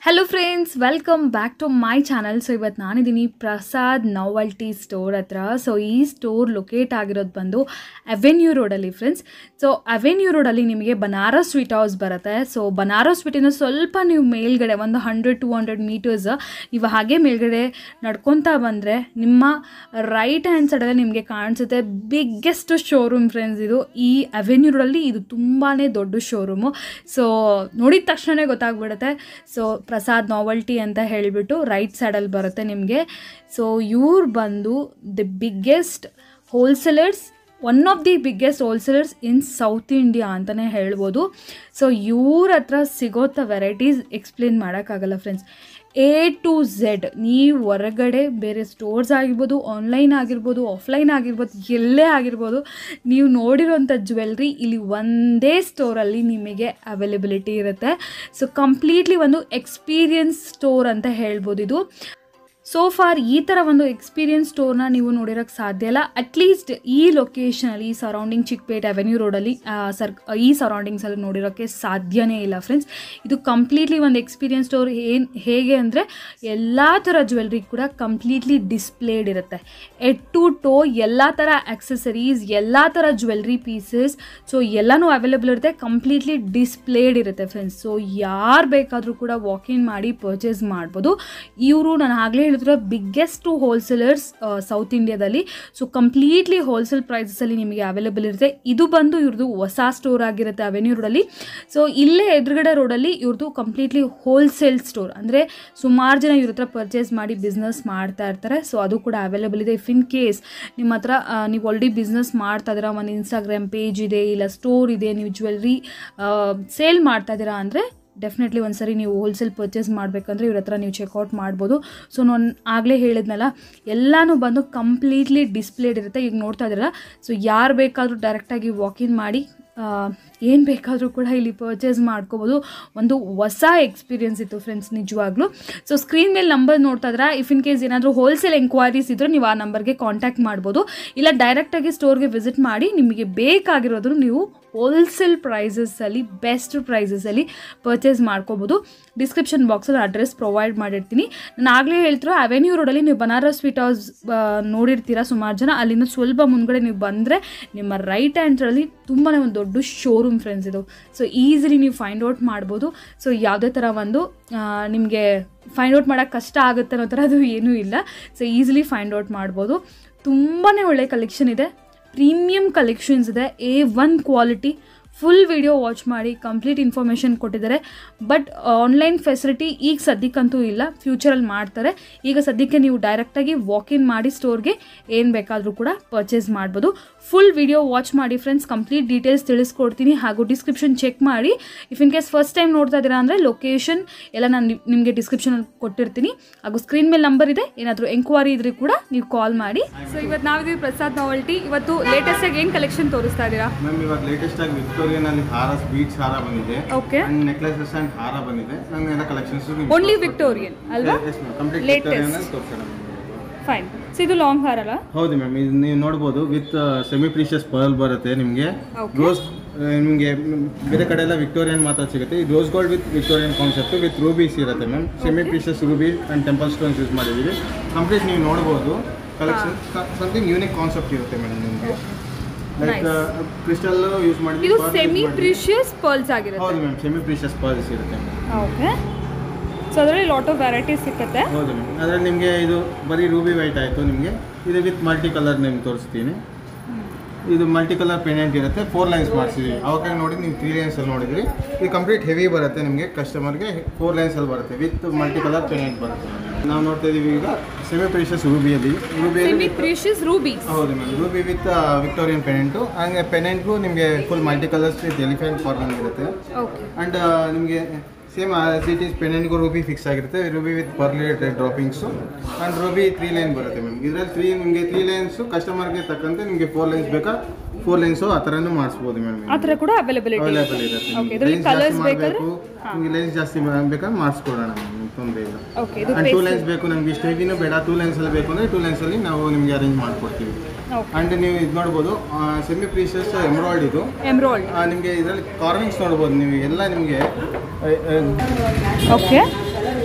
Hello friends welcome back to my channel so ಇವತ್ತು ನಾನಿದ್ದೀನಿ Prasad novelty store ಹತ್ರ so ಈ ಸ್ಟೋರ್ ಲೊಕೇಟ್ ಆಗಿರೋದು ಬಂದು ಅವೆನ್ಯೂ ರೋಡಲ್ಲಿ ಫ್ರೆಂಡ್ಸ್ ಸೊ ಅವೆನ್ಯೂ ರೋಡಲ್ಲಿ ನಿಮಗೆ ಬನಾರಸ್ ಸ್ವೀಟ್ ಹೌಸ್ ಬರುತ್ತೆ ಸೊ ಬನಾರಸ್ ಸ್ವೀಟಿನ ಸ್ವಲ್ಪ ನೀವು ಮೇಲ್ಗಡೆ ಒಂದು ಹಂಡ್ರೆಡ್ ಟು ಹಂಡ್ರೆಡ್ ಮೀಟರ್ಸ್ ನೀವು ಹಾಗೆ ಮೇಲ್ಗಡೆ ನಡ್ಕೊತಾ ಬಂದರೆ ನಿಮ್ಮ ರೈಟ್ ಹ್ಯಾಂಡ್ ಸೈಡಲ್ಲಿ ನಿಮಗೆ ಕಾಣಿಸುತ್ತೆ ಬಿಗ್ಗೆಸ್ಟ್ ಶೋರೂಮ್ ಫ್ರೆಂಡ್ಸ್ ಇದು ಈ ಅವೆನ್ಯೂ ರೋಡಲ್ಲಿ ಇದು ತುಂಬಾ ದೊಡ್ಡ ಶೋರೂಮು ಸೊ ನೋಡಿದ ತಕ್ಷಣವೇ ಗೊತ್ತಾಗ್ಬಿಡುತ್ತೆ ಸೊ ಪ್ರಸಾದ್ ನಾವಲ್ಟಿ ಅಂತ ಹೇಳಿಬಿಟ್ಟು ರೈಟ್ ಸೈಡಲ್ಲಿ ಬರುತ್ತೆ ನಿಮಗೆ ಸೊ ಇವ್ರು ಬಂದು the biggest wholesalers one of the biggest wholesalers in South India ಅಂತಲೇ ಹೇಳ್ಬೋದು ಸೊ ಇವ್ರ ಹತ್ರ ಸಿಗೋಂಥ ವೆರೈಟೀಸ್ ಎಕ್ಸ್ಪ್ಲೇನ್ ಮಾಡೋಕ್ಕಾಗಲ್ಲ ಫ್ರೆಂಡ್ಸ್ ಎ ಟು ಝೆಡ್ ನೀವು ಹೊರಗಡೆ ಬೇರೆ ಸ್ಟೋರ್ಸ್ ಆಗಿರ್ಬೋದು ಆನ್ಲೈನ್ ಆಗಿರ್ಬೋದು ಆಫ್ಲೈನ್ ಆಗಿರ್ಬೋದು ಎಲ್ಲೇ ಆಗಿರ್ಬೋದು ನೀವು ನೋಡಿರೋಂಥ ಜ್ಯುವೆಲ್ರಿ ಇಲ್ಲಿ ಒಂದೇ ಸ್ಟೋರಲ್ಲಿ ನಿಮಗೆ ಅವೈಲಬಿಲಿಟಿ ಇರುತ್ತೆ ಸೊ ಕಂಪ್ಲೀಟ್ಲಿ ಒಂದು ಎಕ್ಸ್ಪೀರಿಯನ್ಸ್ ಸ್ಟೋರ್ ಅಂತ ಹೇಳ್ಬೋದು ಇದು ಸೋ ಫಾರ್ ಈ ಥರ ಒಂದು ಎಕ್ಸ್ಪೀರಿಯನ್ಸ್ ಸ್ಟೋರ್ನ ನೀವು ನೋಡಿರೋಕ್ಕೆ ಸಾಧ್ಯ ಇಲ್ಲ ಅಟ್ಲೀಸ್ಟ್ ಈ ಲೊಕೇಶನಲ್ಲಿ ಈ ಸರೌಂಡಿಂಗ್ ಚಿಕ್ಕಪೇಟೆ ಅವೆನ್ಯೂ ರೋಡಲ್ಲಿ ಸರ್ ಈ ಸರೌಂಡಿಂಗ್ಸಲ್ಲಿ ನೋಡಿರೋಕ್ಕೆ ಸಾಧ್ಯನೇ ಇಲ್ಲ ಫ್ರೆಂಡ್ಸ್ ಇದು ಕಂಪ್ಲೀಟ್ಲಿ ಒಂದು ಎಕ್ಸ್ಪೀರಿಯನ್ಸ್ ಸ್ಟೋರ್ ಏನು ಹೇಗೆ ಅಂದರೆ ಎಲ್ಲ ಥರ ಜ್ಯುವೆಲ್ರಿ ಕೂಡ ಕಂಪ್ಲೀಟ್ಲಿ ಡಿಸ್ಪ್ಲೇಡ್ ಇರುತ್ತೆ ಎಡ್ ಟು ಟೋ ಎಲ್ಲ ಥರ ಆಕ್ಸೆಸರೀಸ್ ಎಲ್ಲ ಥರ ಜ್ಯುವೆಲ್ರಿ ಪೀಸಸ್ ಸೊ ಎಲ್ಲನೂ ಅವೈಲೇಬಲ್ ಇರುತ್ತೆ ಕಂಪ್ಲೀಟ್ಲಿ ಡಿಸ್ಪ್ಲೇಡ್ ಇರುತ್ತೆ ಫ್ರೆಂಡ್ಸ್ ಸೊ ಯಾರು ಬೇಕಾದರೂ ಕೂಡ ವಾಕಿನ್ ಮಾಡಿ ಪರ್ಚೇಸ್ ಮಾಡ್ಬೋದು ಇವರು ನಾನು ಆಗಲೇ ಹೇಳಿದ್ರೆ ಬಿಗ್ಗೆಸ್ಟ್ ಹೋಲ್ಸೇಲರ್ಸ್ ಸೌತ್ ಇಂಡಿಯಾದಲ್ಲಿ ಸೊ ಕಂಪ್ಲೀಟ್ಲಿ ಹೋಲ್ಸೇಲ್ ಪ್ರೈಸಸಲ್ಲಿ ನಿಮಗೆ ಅವೈಲೇಬಲ್ ಇರುತ್ತೆ ಇದು ಬಂದು ಇವ್ರದ್ದು ಹೊಸ ಸ್ಟೋರ್ ಆಗಿರುತ್ತೆ ಅವೆನ್ಯೂ ರೋಡಲ್ಲಿ ಸೊ ಇಲ್ಲೇ ಎದುರುಗಡೆ ರೋಡಲ್ಲಿ ಇವ್ರದ್ದು ಕಂಪ್ಲೀಟ್ಲಿ ಹೋಲ್ಸೇಲ್ ಸ್ಟೋರ್ ಅಂದರೆ ಸುಮಾರು ಜನ ಇವ್ರ ಹತ್ರ ಪರ್ಚೇಸ್ ಮಾಡಿ ಬಿಸ್ನೆಸ್ ಮಾಡ್ತಾ ಇರ್ತಾರೆ ಸೊ ಅದು ಕೂಡ ಅವೈಲೇಬಲ್ ಇದೆ ಇಫ್ ಇನ್ ಕೇಸ್ ನಿಮ್ಮ ಹತ್ರ ಆ, ನೀವು ಆಲ್ರೆಡಿ ಬಿಸ್ನೆಸ್ ಮಾಡ್ತಾ ಇದ್ದೀರಾ ಒಂದು ಇನ್ಸ್ಟಾಗ್ರಾಮ್ ಪೇಜ್ ಇದೆ ಇಲ್ಲ ಸ್ಟೋರ್ ಇದೆ ನೀವು ಜ್ಯುವೆಲ್ರಿ ಸೇಲ್ ಮಾಡ್ತಾ ಇದ್ದೀರಾ ಅಂದರೆ ಡೆಫಿನೆಟ್ಲಿ ಒಂದ್ಸರಿ ನೀವು ಹೋಲ್ಸೇಲ್ ಪರ್ಚೇಸ್ ಮಾಡಬೇಕಂದ್ರೆ ಇವ್ರ ಹತ್ರ ನೀವು ಚೆಕ್ಔಟ್ ಮಾಡ್ಬೋದು ಸೊ ನಾನು ಆಗಲೇ ಹೇಳಿದ್ನಲ್ಲ ಎಲ್ಲನೂ ಬಂದು ಕಂಪ್ಲೀಟ್ಲಿ ಡಿಸ್ಪ್ಲೇಡ್ ಇರುತ್ತೆ ಈಗ ನೋಡ್ತಾ ಇದ್ದೀರಾ ಸೊ ಯಾರು ಬೇಕಾದರೂ ಡೈರೆಕ್ಟಾಗಿ ವಾಕಿನ್ ಮಾಡಿ ಏನು ಬೇಕಾದರೂ ಕೂಡ ಇಲ್ಲಿ ಪರ್ಚೇಸ್ ಮಾಡ್ಕೋಬೋದು ಒಂದು ಹೊಸ ಎಕ್ಸ್ಪೀರಿಯನ್ಸ್ ಇತ್ತು ಫ್ರೆಂಡ್ಸ್ ನಿಜವಾಗ್ಲೂ ಸೊ ಸ್ಕ್ರೀನ್ ಮೇಲೆ ನಂಬರ್ ನೋಡ್ತಾ ಇದ್ರೆ ಇಫ್ ಇನ್ ಕೇಸ್ ಏನಾದರೂ ಹೋಲ್ಸೇಲ್ ಎಂಕ್ವೈರೀಸ್ ಇದ್ದರೆ ನೀವು ಆ ನಂಬರ್ಗೆ ಕಾಂಟ್ಯಾಕ್ಟ್ ಮಾಡ್ಬೋದು ಇಲ್ಲ ಡೈರೆಕ್ಟಾಗಿ ಸ್ಟೋರ್ಗೆ ವಿಸಿಟ್ ಮಾಡಿ ನಿಮಗೆ ಬೇಕಾಗಿರೋದು ನೀವು ಹೋಲ್ಸೇಲ್ ಪ್ರೈಸಸಲ್ಲಿ ಬೆಸ್ಟ್ ಪ್ರೈಸಸಲ್ಲಿ ಪರ್ಚೇಸ್ ಮಾಡ್ಕೋಬೋದು ಡಿಸ್ಕ್ರಿಪ್ಷನ್ ಬಾಕ್ಸಲ್ಲಿ ಅಡ್ರೆಸ್ ಪ್ರೊವೈಡ್ ಮಾಡಿರ್ತೀನಿ ನಾನು ಆಗಲೇ ಹೇಳ್ತಿರೋ ಅವೆನ್ಯೂ ರೋಡಲ್ಲಿ ನೀವು ಬನಾರಸ್ ಸ್ವೀಟ್ ಹೌಸ್ ನೋಡಿರ್ತೀರ ಸುಮಾರು ಜನ ಅಲ್ಲಿಂದ ಸ್ವಲ್ಪ ಮುಂದ್ಗಡೆ ನೀವು ಬಂದರೆ ನಿಮ್ಮ ರೈಟ್ ಹ್ಯಾಂಡ್ರಲ್ಲಿ ತುಂಬಾ ಒಂದು ದೊಡ್ಡ ಶೋರೂಮ್ ಫ್ರೆಂಡ್ಸ್ ಇದು ಸೊ ಈಸಿಲಿ ನೀವು ಫೈಂಡ್ ಔಟ್ ಮಾಡ್ಬೋದು ಸೊ ಯಾವುದೇ ಥರ ಒಂದು ನಿಮಗೆ ಫೈಂಡ್ ಔಟ್ ಮಾಡೋಕ್ಕೆ ಕಷ್ಟ ಆಗುತ್ತೆ ಅನ್ನೋ ಥರ ಅದು ಏನೂ ಇಲ್ಲ ಸೊ ಈಸಿಲಿ ಫೈಂಡ್ ಔಟ್ ಮಾಡ್ಬೋದು ತುಂಬಾ ಒಳ್ಳೆ ಕಲೆಕ್ಷನ್ ಇದೆ ಪ್ರೀಮಿಯಂ ಕಲೆಕ್ಷನ್ಸ್ ಇದೆ A one quality full video watch ಮಾಡಿ ಕಂಪ್ಲೀಟ್ ಇನ್ಫಾರ್ಮೇಷನ್ ಕೊಟ್ಟಿದ್ದಾರೆ ಬಟ್ ಆನ್ಲೈನ್ ಫೆಸಿಲಿಟಿ ಈಗ ಸದ್ಯಕ್ಕಂತೂ ಇಲ್ಲ ಫ್ಯೂಚರಲ್ಲಿ ಮಾಡ್ತಾರೆ ಈಗ ಸದ್ಯಕ್ಕೆ ನೀವು ಡೈರೆಕ್ಟಾಗಿ ವಾಕಿನ್ ಮಾಡಿ ಸ್ಟೋರ್ಗೆ ಏನು ಬೇಕಾದರೂ ಕೂಡ ಪರ್ಚೇಸ್ ಮಾಡ್ಬೋದು ಫುಲ್ ವಿಡಿಯೋ ವಾಚ್ ಮಾಡಿ ಫ್ರೆಂಡ್ಸ್ ಕಂಪ್ಲೀಟ್ ಡೀಟೇಲ್ಸ್ ತಿಳಿಸ್ಕೊಡ್ತೀನಿ ಹಾಗೂ ಡಿಸ್ಕ್ರಿಪ್ಷನ್ ಚೆಕ್ ಮಾಡಿ if in case first time ನೋಡ್ತಾ ಇದ್ದೀರಾ ಅಂದರೆ ಲೊಕೇಶನ್ ಎಲ್ಲ ನಾನು ನಿಮಗೆ ಡಿಸ್ಕ್ರಿಪ್ಷನಲ್ಲಿ ಕೊಟ್ಟಿರ್ತೀನಿ ಹಾಗೂ ಸ್ಕ್ರೀನ್ ಮೇಲೆ ನಂಬರ್ ಇದೆ ಏನಾದರೂ ಎಂಕ್ವೈರಿ ಇದ್ರೆ ಕೂಡ ನೀವು ಕಾಲ್ ಮಾಡಿ ಸೊ ಇವತ್ತು ನಾವಿದ್ದೀವಿ ಪ್ರಸಾದ್ ನಾವಲ್ಟಿ ಇವತ್ತು ಲೇಟೆಸ್ಟಾಗಿ ಏನು ಕಲೆಕ್ಷನ್ ತೋರಿಸ್ತಾ ಇದ್ದೀರಾ ಮ್ಯಾಮ್ ಇವಾಗ ಲೇಟೆಸ್ಟ್ ಆಗಿ ವಿಕ್ಟೋರಿಯನ್ ಅಲ್ಲಿ ಹಾರ ಬೀಟ್ಸ್ ಹಾರ ಬಂದಿದೆ ಓಕೆ ಅಂಡ್ ನೆಕ್ಲೆಸಸ್ ಅಂಡ್ ಹಾರ ಬಂದಿದೆ ನಾನು ಎಲ್ಲ ಕಲೆಕ್ಷನ್ಸ್ ಓನ್ಲಿ ವಿಕ್ಟೋರಿಯನ್ ಅಲ್ವಾ ಕಂಪ್ಲೀಟ್ Latest. ವಿಕ್ಟೋರಿಯನ್ ಅಲ್ಲಿ ತೋರಿಸೋಣ ಫೈನ್ ಸೊ ಇದು ಲಾಂಗ್ ಹಾರ್ ಅಲ್ಲ ಹೌದು ಮ್ಯಾಮ್ ಇದು ನೀವು ನೋಡ್ಬೋದು ವಿತ್ ಸೆಮಿ ಪ್ರೀಶಿಯಸ್ ಪರ್ಲ್ ಬರುತ್ತೆ ನಿಮಗೆ Okay. ರೋಸ್ ನಿಮಗೆ ಬೇರೆ ಕಡೆ ಎಲ್ಲ ವಿಕ್ಟೋರಿಯನ್ ಮಾತ್ರ ಸಿಗುತ್ತೆ ಈ rose gold with Victorian concept with rubies ಇರುತ್ತೆ ma'am semi precious ruby and temple stones use ಮಾಡಿದ್ದೀವಿ ಕಂಪ್ಲೀಟ್ ನೀವು ನೋಡ್ಬೋದು ಕಲೆಕ್ಷನ್ ಸಮಥಿಂಗ್ ಯೂನಿಕ್ ಕಾನ್ಸೆಪ್ಟ್ ಇರುತ್ತೆ ಮೇಡಮ್ ನಿಮಗೆ ಲೈಕ್ Nice. ಕ್ರಿಸ್ಟಲ್ ಯೂಸ್ ಮಾಡಿ ಇದು ಸೆಮಿ ಪ್ರಿಷಿಯಸ್ ಪರ್ಲ್ಸ್ ಆಗಿರುತ್ತೆ ಹೌದು ಮ್ಯಾಮ್ ಸೆಮಿ ಪ್ರೀಶಿಯಸ್ ಪರ್ಲ್ಸ್ ಇರುತ್ತೆ ಓಕೆ ಸೊ ಅದರಲ್ಲಿ ಲಾಟ್ ಆಫ್ ವೆರೈಟೀಸ್ ಸಿಕ್ಕತ್ತೆ ಹೌದು ಮ್ಯಾಮ್ ಅದರಲ್ಲಿ ನಿಮಗೆ ಇದು ಬರೀ ರೂಬಿ ವೈಟ್ ಆಯಿತು ನಿಮಗೆ ಇದು ವಿತ್ ಮಲ್ಟಿ ಕಲರ್ ನಿಮ್ಗೆ ತೋರಿಸ್ತೀನಿ ಇದು ಮಲ್ಟಿ ಕಲರ್ ಪೆನೆಂಟ್ ಇರುತ್ತೆ ಫೋರ್ ಲೈನ್ಸ್ ಮಾಡಿಸಿದ್ವಿ ಅವಾಗ ನೋಡಿ ನೀವು ತ್ರೀ ಲೈನ್ಸಲ್ಲಿ ನೋಡಿದ್ರಿ ಇದು ಕಂಪ್ಲೀಟ್ ಹೆವಿ ಬರುತ್ತೆ ನಿಮಗೆ ಕಸ್ಟಮರ್ಗೆ ಫೋರ್ ಲೈನ್ಸಲ್ಲಿ ಬರುತ್ತೆ ವಿತ್ ಮಲ್ಟಿ ಕಲರ್ ಪೆನೆಂಟ್ ಬರುತ್ತೆ ನಾವು ನೋಡ್ತಾ ಇದೀವಿ ಈಗ ಸೆಮಿ ಪ್ರೀಶಿಯಸ್ ರೂಬಿಯಲ್ಲಿ ಸೆಮಿ ರೂಬಿಯಲ್ಲಿ ಪ್ರಿಷಿಯಸ್ ರೂಬೀಸ್ ಹೌದು ma'am ruby with Victorian pendant ಹಾಗೆ ಪೆನೆಂಟ್ಗೂ ನಿಮಗೆ full multi colours with elephant ಫಾರ್ಮನ್ ಇರುತ್ತೆ ಓಕೆ ಅಂಡ್ ನಿಮಗೆ ಸೇಮ್ ಸಿಟೀಸ್ ಪೆನೆಂಟ್ಗೂ ರೂಬಿ ಫಿಕ್ಸ್ ಆಗಿರುತ್ತೆ ರೂಬಿ ವಿತ್ ಪರ್ಲೇಟ್ droppings and ruby three line ಬರುತ್ತೆ ಮ್ಯಾಮ್ ಇದರಲ್ಲಿ ತ್ರೀ ನಿಮಗೆ ತ್ರೀ ಲೈನ್ಸು ಕಸ್ಟಮರ್ಗೆ ತಕ್ಕಂತೆ ನಿಮಗೆ ಫೋರ್ ಲೈನ್ಸ್ ಬೇಕಾ ಫೋರ್ ಲೈನ್ಸು ಆ ಥರನೂ ಮಾಡಿಸ್ಬೋದು ಆ ಮೇಡಮ್ ಥರ ಕೂಡ ಅವೈಲಬಿಲಿಟಿ ಅವೈಲೇಬಲ್ ಇರುತ್ತೆ Okay, ಇದ್ರಲ್ಲಿ ಲೈನ್ಸ್ colours ಜಾಸ್ತಿ ಬೇಕಾದ್ರೆ? ಮಾಡಬೇಕು ನಿಮಗೆ ಲೈನ್ಸ್ ಜಾಸ್ತಿ ಬೇಕಾದ್ರೆ ಮಾಡಿಸ್ಕೊಡೋಣ ಮ್ಯಾಮ್ ತೊಂದರೆ ಇಲ್ಲ ಓಕೆ ಇದು ಆ್ಯಂಡ್ ಟೂ ಲೈನ್ಸ್ ಬೇಕು ನಮಗೆ ಇಷ್ಟು ಹೆವಿನೂ ಬೇಡ ಟೂ ಲೈನ್ಸಲ್ಲಿ ಬೇಕು ಅಂದರೆ ಟೂ ಲೈನ್ಸಲ್ಲಿ ನಾವು ನಿಮಗೆ ಅರೇಂಜ್ ಮಾಡಿಕೊಡ್ತೀವಿ ಓಕೆ ಆ್ಯಂಡ್ ನೀವು ಇದು ನೋಡ್ಬೋದು ಸೆಮಿ ಪ್ರೀಶಿಯಸ್ ಎಮ್ರಾಯ್ಡ್ ಇದು ಎಮ್ರಾಲ್ಡ್ ನಿಮಗೆ ಇದರಲ್ಲಿ ಕಾರ್ವಿಂಗ್ಸ್ ನೋಡ್ಬೋದು ನೀವು ಎಲ್ಲ ನಿಮಗೆ ಓಕೆ